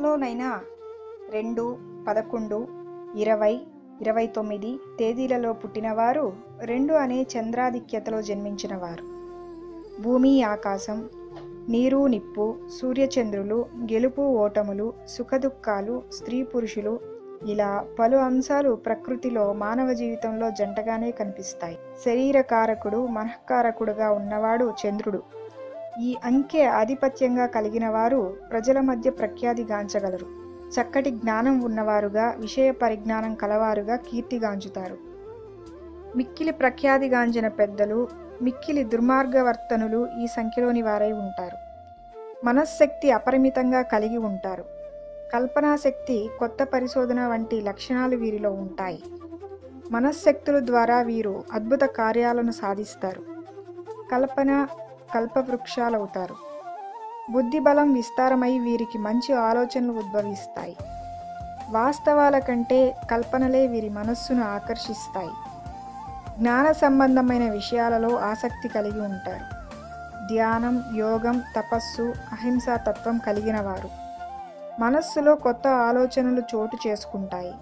నెలలోనైనా రెండు పదకొండు ఇరవై ఇరవై తొమ్మిది తేదీలలో పుట్టినవారు రెండు అనే చంద్రాధిక్యతలో జన్మించినవారు భూమి ఆకాశం నీరు నిప్పు సూర్యచంద్రులు గెలుపు ఓటములు సుఖదుఖాలు స్త్రీ పురుషులు ఇలా పలు అంశాలు ప్రకృతిలో మానవ జీవితంలో జంటగానే కనిపిస్తాయి శరీరకారకుడు మనఃకారకుడుగా ఉన్నవాడు చంద్రుడు ఈ అంకె ఆధిపత్యంగా కలిగిన వారు ప్రజల మధ్య ప్రఖ్యాతిగాంచగలరు చక్కటి జ్ఞానం ఉన్నవారుగా విషయ పరిజ్ఞానం కలవారుగా కీర్తిగాంచుతారు మిక్కిలి ప్రఖ్యాతిగాంచిన పెద్దలు మిక్కిలి దుర్మార్గవర్తనులు ఈ సంఖ్యలోని వారై ఉంటారు మనశ్శక్తి అపరిమితంగా కలిగి ఉంటారు కల్పనాశక్తి కొత్త పరిశోధన వంటి లక్షణాలు వీరిలో ఉంటాయి మనశ్శక్తుల ద్వారా వీరు అద్భుత కార్యాలను సాధిస్తారు కల్పన కల్పవృక్షాలవుతారు బుద్ధిబలం విస్తారమై వీరికి మంచి ఆలోచనలు ఉద్భవిస్తాయి వాస్తవాల కంటే కల్పనలే వీరి మనస్సును ఆకర్షిస్తాయి జ్ఞాన సంబంధమైన విషయాలలో ఆసక్తి కలిగి ఉంటారు ధ్యానం యోగం తపస్సు అహింసా తత్వం కలిగిన వారు మనస్సులో కొత్త ఆలోచనలు చోటు చేసుకుంటాయి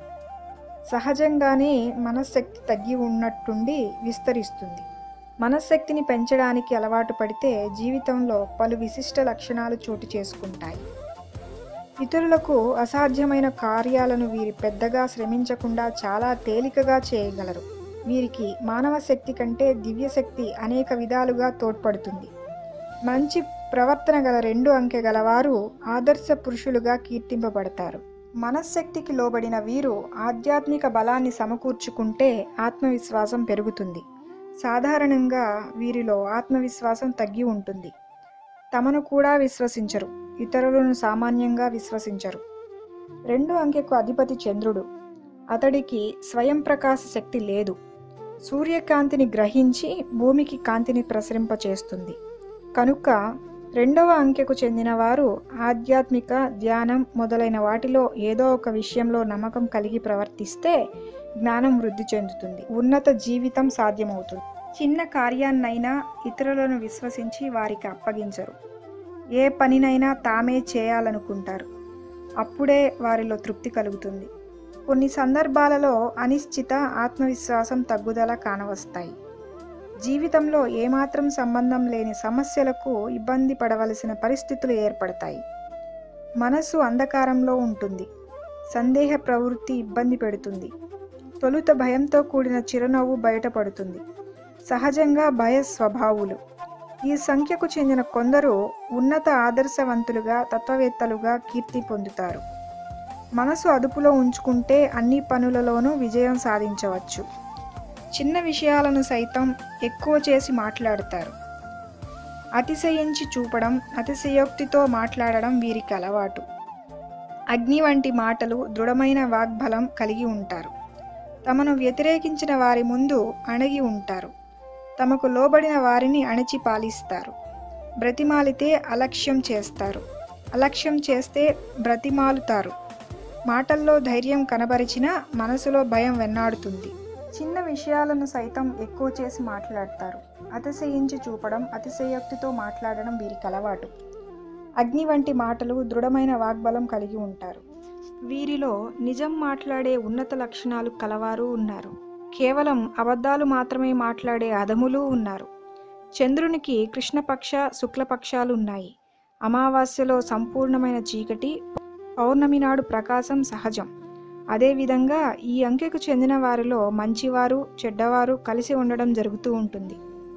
సహజంగానే మనశ్శక్తి తగ్గి ఉన్నట్టుండి విస్తరిస్తుంది మనశ్శక్తిని పెంచడానికి అలవాటు పడితే జీవితంలో పలు విశిష్ట లక్షణాలు చోటు చేసుకుంటాయి ఇతరులకు అసాధ్యమైన కార్యాలను వీరి పెద్దగా శ్రమించకుండా చాలా తేలికగా చేయగలరు వీరికి మానవ శక్తి కంటే దివ్యశక్తి అనేక విధాలుగా తోడ్పడుతుంది మంచి ప్రవర్తన గల రెండు అంకె గలవారు ఆదర్శ పురుషులుగా కీర్తింపబడతారు మనశ్శక్తికి లోబడిన వీరు ఆధ్యాత్మిక బలాన్ని సమకూర్చుకుంటే ఆత్మవిశ్వాసం పెరుగుతుంది సాధారణంగా వీరిలో ఆత్మవిశ్వాసం తగ్గి ఉంటుంది తమను కూడా విశ్వసించరు ఇతరులను సామాన్యంగా విశ్వసించరు రెండు అంకెకు అధిపతి చంద్రుడు అతడికి స్వయం ప్రకాశ శక్తి లేదు సూర్యకాంతిని గ్రహించి భూమికి కాంతిని ప్రసరింపచేస్తుంది కనుక రెండవ అంకెకు చెందిన వారు ఆధ్యాత్మిక ధ్యానం మొదలైన వాటిలో ఏదో ఒక విషయంలో నమ్మకం కలిగి ప్రవర్తిస్తే జ్ఞానం వృద్ధి చెందుతుంది ఉన్నత జీవితం సాధ్యమవుతుంది చిన్న కార్యాన్నైనా ఇతరులను విశ్వసించి వారికి అప్పగించరు ఏ పనినైనా తామే చేయాలనుకుంటారు అప్పుడే వారిలో తృప్తి కలుగుతుంది కొన్ని సందర్భాలలో అనిశ్చిత ఆత్మవిశ్వాసం తగ్గుదల కానవస్తాయి జీవితంలో ఏమాత్రం సంబంధం లేని సమస్యలకు ఇబ్బంది పడవలసిన పరిస్థితులు ఏర్పడతాయి మనసు అంధకారంలో ఉంటుంది సందేహ ప్రవృత్తి ఇబ్బంది పెడుతుంది తొలుత భయంతో కూడిన చిరునవ్వు బయటపడుతుంది సహజంగా భయ స్వభావులు ఈ సంఖ్యకు చెందిన కొందరు ఉన్నత ఆదర్శవంతులుగా తత్వవేత్తలుగా కీర్తి పొందుతారు మనసు అదుపులో ఉంచుకుంటే అన్ని పనులలోనూ విజయం సాధించవచ్చు చిన్న విషయాలను సైతం ఎక్కువ చేసి మాట్లాడతారు అతిశయించి చూపడం అతిశయోక్తితో మాట్లాడడం వీరికి అలవాటు అగ్ని వంటి మాటలు దృఢమైన వాగ్బలం కలిగి ఉంటారు తమను వ్యతిరేకించిన వారి ముందు అణగి ఉంటారు తమకు లోబడిన వారిని అణచి పాలిస్తారు బ్రతిమాలితే అలక్ష్యం చేస్తారు అలక్ష్యం చేస్తే బ్రతిమాలుతారు మాటల్లో ధైర్యం కనబరిచినా మనసులో భయం వెన్నాడుతుంది చిన్న విషయాలను సైతం ఎక్కువ చేసి మాట్లాడతారు అతిశయించి చూపడం అతిశయోక్తితో మాట్లాడడం వీరికి అలవాటు అగ్ని వంటి మాటలు దృఢమైన వాగ్బలం కలిగి ఉంటారు వీరిలో నిజం మాట్లాడే ఉన్నత లక్షణాలు కలవారు ఉన్నారు కేవలం అబద్ధాలు మాత్రమే మాట్లాడే అధములు ఉన్నారు చంద్రునికి కృష్ణపక్ష శుక్లపక్షాలు ఉన్నాయి అమావాస్యలో సంపూర్ణమైన చీకటి పౌర్ణమి నాడు ప్రకాశం సహజం అదేవిధంగా ఈ అంకెకు చెందిన వారిలో మంచివారు చెడ్డవారు కలిసి ఉండడం జరుగుతూ ఉంటుంది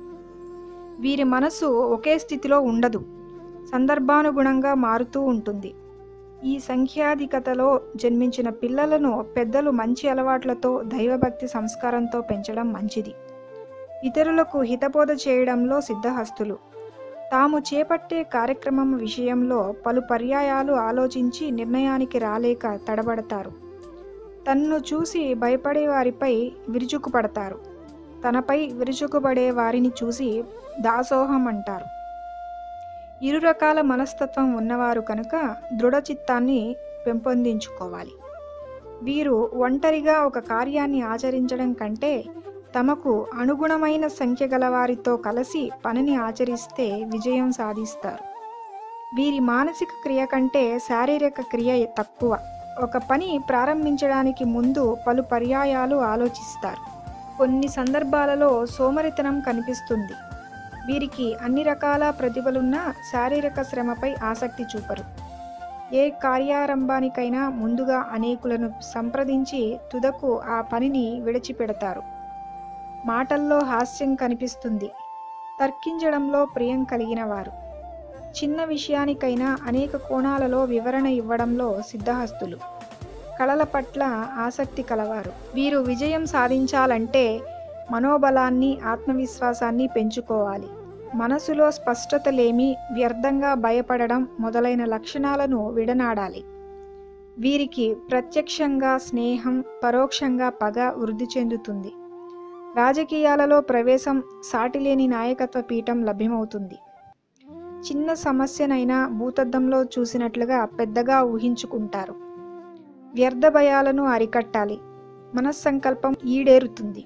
వీరి మనసు ఒకే స్థితిలో ఉండదు సందర్భానుగుణంగా మారుతూ ఉంటుంది ఈ సంఖ్యాధికతలో జన్మించిన పిల్లలను పెద్దలు మంచి అలవాట్లతో దైవభక్తి సంస్కారంతో పెంచడం మంచిది ఇతరులకు హితబోధ చేయడంలో సిద్ధహస్తులు తాము చేపట్టే కార్యక్రమం విషయంలో పలు పర్యాయాలు ఆలోచించి నిర్ణయానికి రాలేక తడబడతారు తన్ను చూసి భయపడే వారిపై విరుచుకుపడతారు తనపై విరుచుకుపడే వారిని చూసి దాసోహం అంటారు ఇరు రకాల మనస్తత్వం ఉన్నవారు కనుక దృఢచిత్తాన్ని పెంపొందించుకోవాలి వీరు ఒంటరిగా ఒక కార్యాన్ని ఆచరించడం కంటే తమకు అనుగుణమైన సంఖ్య గల వారితో కలిసి పనిని ఆచరిస్తే విజయం సాధిస్తారు వీరి మానసిక క్రియ కంటే శారీరక క్రియ తక్కువ ఒక పని ప్రారంభించడానికి ముందు పలు పర్యాయాలు ఆలోచిస్తారు కొన్ని సందర్భాలలో సోమరితనం కనిపిస్తుంది వీరికి అన్ని రకాల ప్రతిభలున్నా శారీరక శ్రమపై ఆసక్తి చూపరు ఏ కార్యారంభానికైనా ముందుగా అనేకులను సంప్రదించి తుదకు ఆ పనిని విడిచిపెడతారు మాటల్లో హాస్యం కనిపిస్తుంది తర్కించడంలో ప్రియం కలిగిన వారు చిన్న విషయానికైనా అనేక కోణాలలో వివరణ ఇవ్వడంలో సిద్ధహస్తులు కళల పట్ల ఆసక్తి కలవారు వీరు విజయం సాధించాలంటే మనోబలాన్ని ఆత్మవిశ్వాసాన్ని పెంచుకోవాలి మనసులో స్పష్టత లేమి వ్యర్థంగా భయపడడం మొదలైన లక్షణాలను విడనాడాలి వీరికి ప్రత్యక్షంగా స్నేహం పరోక్షంగా పగ వృద్ధి చెందుతుంది రాజకీయాలలో ప్రవేశం సాటిలేని నాయకత్వ పీఠం లభ్యమవుతుంది చిన్న సమస్యనైనా భూతద్దంలో చూసినట్లుగా పెద్దగా ఊహించుకుంటారు వ్యర్థ భయాలను అరికట్టాలి మనస్సంకల్పం ఈడేరుతుంది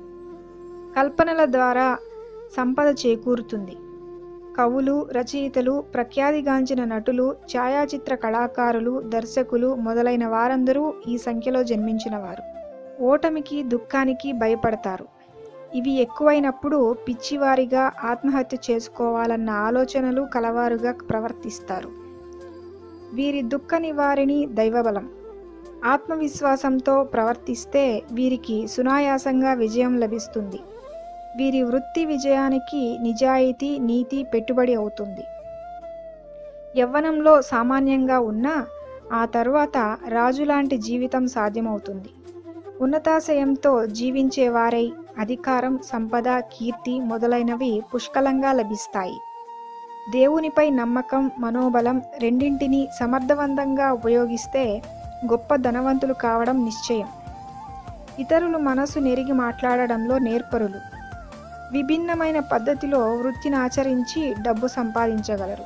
కల్పనల ద్వారా సంపద చేకూరుతుంది కవులు రచయితలు ప్రఖ్యాతిగాంచిన నటులు ఛాయాచిత్ర కళాకారులు దర్శకులు మొదలైన వారందరూ ఈ సంఖ్యలో జన్మించిన వారు ఓటమికి దుఃఖానికి భయపడతారు ఇవి ఎక్కువైనప్పుడు పిచ్చివారిగా ఆత్మహత్య చేసుకోవాలన్న ఆలోచనలు కలవారుగా ప్రవర్తిస్తారు వీరి దుఃఖ నివారిణి దైవబలం ఆత్మవిశ్వాసంతో ప్రవర్తిస్తే వీరికి సునాయాసంగా విజయం లభిస్తుంది వీరి వృత్తి విజయానికి నిజాయితీ నీతి పెట్టుబడి అవుతుంది యవ్వనంలో సామాన్యంగా ఉన్నా ఆ తరువాత రాజులాంటి జీవితం సాధ్యమవుతుంది ఉన్నతాశయంతో జీవించేవారై అధికారం సంపద కీర్తి మొదలైనవి పుష్కలంగా లభిస్తాయి దేవునిపై నమ్మకం మనోబలం రెండింటినీ సమర్థవంతంగా ఉపయోగిస్తే గొప్ప ధనవంతులు కావడం నిశ్చయం ఇతరులు మనసు నెరిగి మాట్లాడడంలో నేర్పరులు విభిన్నమైన పద్ధతిలో వృత్తిని ఆచరించి డబ్బు సంపాదించగలరు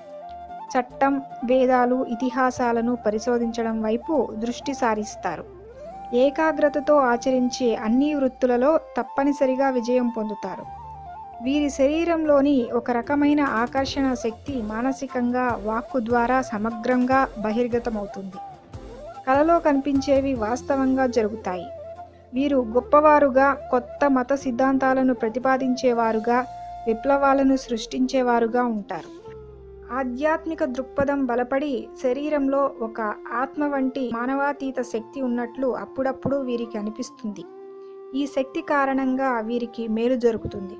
చట్టం వేదాలు ఇతిహాసాలను పరిశోధించడం వైపు దృష్టి సారిస్తారు ఏకాగ్రతతో ఆచరించే అన్ని వృత్తులలో తప్పనిసరిగా విజయం పొందుతారు వీరి శరీరంలోని ఒక రకమైన ఆకర్షణ శక్తి మానసికంగా వాక్కు ద్వారా సమగ్రంగా బహిర్గతమవుతుంది కలలో కనిపించేవి వాస్తవంగా జరుగుతాయి వీరు గొప్పవారుగా కొత్త మత సిద్ధాంతాలను ప్రతిపాదించేవారుగా విప్లవాలను సృష్టించేవారుగా ఉంటారు ఆధ్యాత్మిక దృక్పథం బలపడి శరీరంలో ఒక ఆత్మ వంటి మానవాతీత శక్తి ఉన్నట్లు అప్పుడప్పుడు వీరికి అనిపిస్తుంది ఈ శక్తి కారణంగా వీరికి మేలు జరుగుతుంది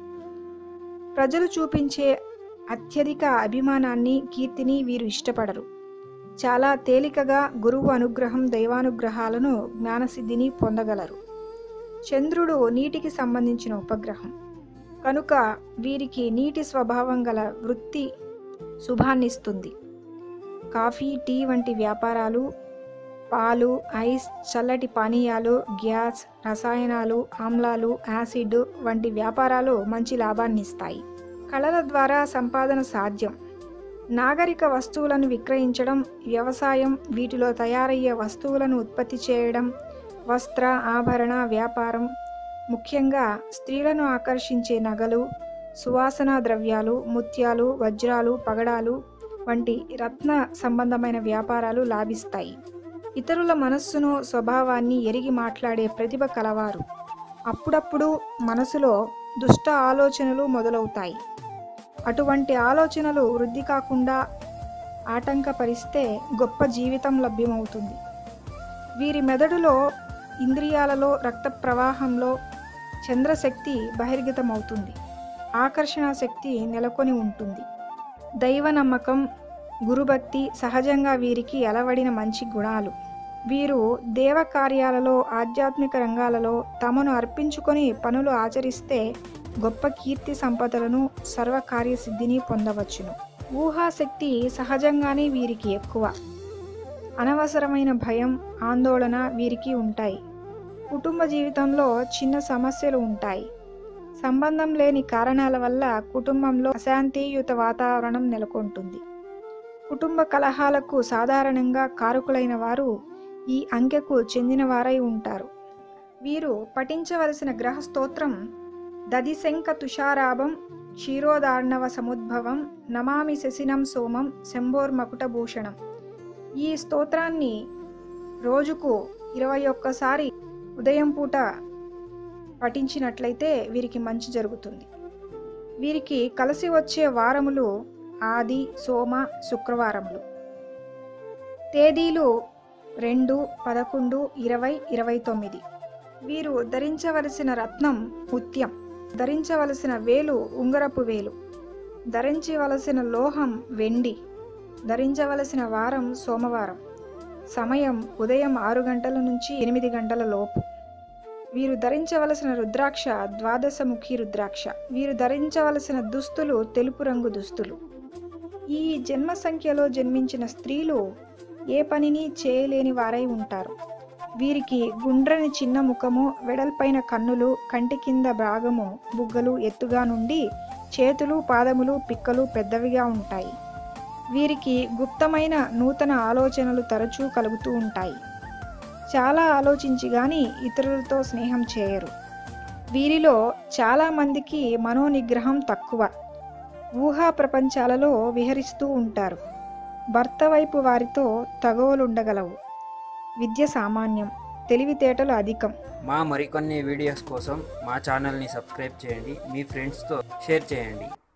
ప్రజలు చూపించే అత్యధిక అభిమానాన్ని కీర్తిని వీరు ఇష్టపడరు చాలా తేలికగా గురువు అనుగ్రహం దైవానుగ్రహాలను జ్ఞానసిద్ధిని పొందగలరు చంద్రుడు నీటికి సంబంధించిన ఉపగ్రహం కనుక వీరికి నీటి స్వభావం గల వృత్తి శుభాన్నిస్తుంది కాఫీ టీ వంటి వ్యాపారాలు పాలు ఐస్ చల్లటి పానీయాలు గ్యాస్ రసాయనాలు ఆమ్లాలు యాసిడ్ వంటి వ్యాపారాలు మంచి లాభాన్ని ఇస్తాయి కళల ద్వారా సంపాదన సాధ్యం నాగరిక వస్తువులను విక్రయించడం వ్యవసాయం వీటిలో తయారయ్యే వస్తువులను ఉత్పత్తి చేయడం వస్త్ర ఆభరణ వ్యాపారం ముఖ్యంగా స్త్రీలను ఆకర్షించే నగలు సువాసన ద్రవ్యాలు ముత్యాలు వజ్రాలు పగడాలు వంటి రత్న సంబంధమైన వ్యాపారాలు లాభిస్తాయి ఇతరుల మనస్సును స్వభావాన్ని ఎరిగి మాట్లాడే ప్రతిభ కలవారు అప్పుడప్పుడు మనసులో దుష్ట ఆలోచనలు మొదలవుతాయి అటువంటి ఆలోచనలు వృద్ధి కాకుండా ఆటంకపరిస్తే గొప్ప జీవితం లభ్యమవుతుంది వీరి మెదడులో ఇంద్రియాలలో రక్త ప్రవాహంలో చంద్రశక్తి బహిర్గతమవుతుంది ఆకర్షణ శక్తి నెలకొని ఉంటుంది దైవ నమ్మకం గురుభక్తి సహజంగా వీరికి అలవడిన మంచి గుణాలు వీరు దేవ కార్యాలలో ఆధ్యాత్మిక రంగాలలో తమను అర్పించుకొని పనులు ఆచరిస్తే గొప్ప కీర్తి సంపదలను సర్వకార్యసిద్ధిని పొందవచ్చును ఊహాశక్తి సహజంగానే వీరికి ఎక్కువ అనవసరమైన భయం ఆందోళన వీరికి ఉంటాయి కుటుంబ జీవితంలో చిన్న సమస్యలు ఉంటాయి సంబంధం లేని కారణాల వల్ల కుటుంబంలో అశాంతియుత వాతావరణం నెలకొంటుంది కుటుంబ కలహాలకు సాధారణంగా కారకులైన వారు ఈ అంకెకు చెందినవారై ఉంటారు వీరు పఠించవలసిన గ్రహ స్తోత్రం దదిశంక తుషారాభం క్షీరోదార్ణవ సముద్భవం నమామి శశినం సోమం శంభోర్మకుటభూషణం ఈ స్తోత్రాన్ని రోజుకు ఇరవై ఒక్కసారి ఉదయం పూట పఠించినట్లయితే వీరికి మంచి జరుగుతుంది వీరికి కలిసి వచ్చే వారములు ఆది సోమ శుక్రవారములు తేదీలు రెండు పదకొండు ఇరవై ఇరవై తొమ్మిది వీరు ధరించవలసిన రత్నం ముత్యం ధరించవలసిన వేలు ఉంగరపు వేలు ధరించవలసిన లోహం వెండి ధరించవలసిన వారం సోమవారం సమయం ఉదయం ఆరు గంటల నుంచి ఎనిమిది గంటల లోపు వీరు ధరించవలసిన రుద్రాక్ష ద్వాదశముఖి రుద్రాక్ష వీరు ధరించవలసిన దుస్తులు తెలుపు రంగు దుస్తులు ఈ జన్మ సంఖ్యలో జన్మించిన స్త్రీలు ఏ పనిని చేయలేని వారై ఉంటారు వీరికి గుండ్రని చిన్న ముఖము వెడల్పైన కన్నులు కంటి కింద భాగము బుగ్గలు ఎత్తుగా నుండి చేతులు పాదములు పిక్కలు పెద్దవిగా ఉంటాయి వీరికి గుప్తమైన నూతన ఆలోచనలు తరచూ కలుగుతూ ఉంటాయి చాలా ఆలోచించి గాని ఇతరులతో స్నేహం చేయరు వీరిలో చాలా మందికి మనోనిగ్రహం తక్కువ ఊహా ప్రపంచాలలో విహరిస్తూ ఉంటారు భర్త వైపు వారితో తగవులుండగలవు విద్య సామాన్యం తెలివితేటలు అధికం మా మరికొన్ని వీడియోస్ కోసం మా ఛానల్ని సబ్స్క్రైబ్ చేయండి మీ ఫ్రెండ్స్తో షేర్ చేయండి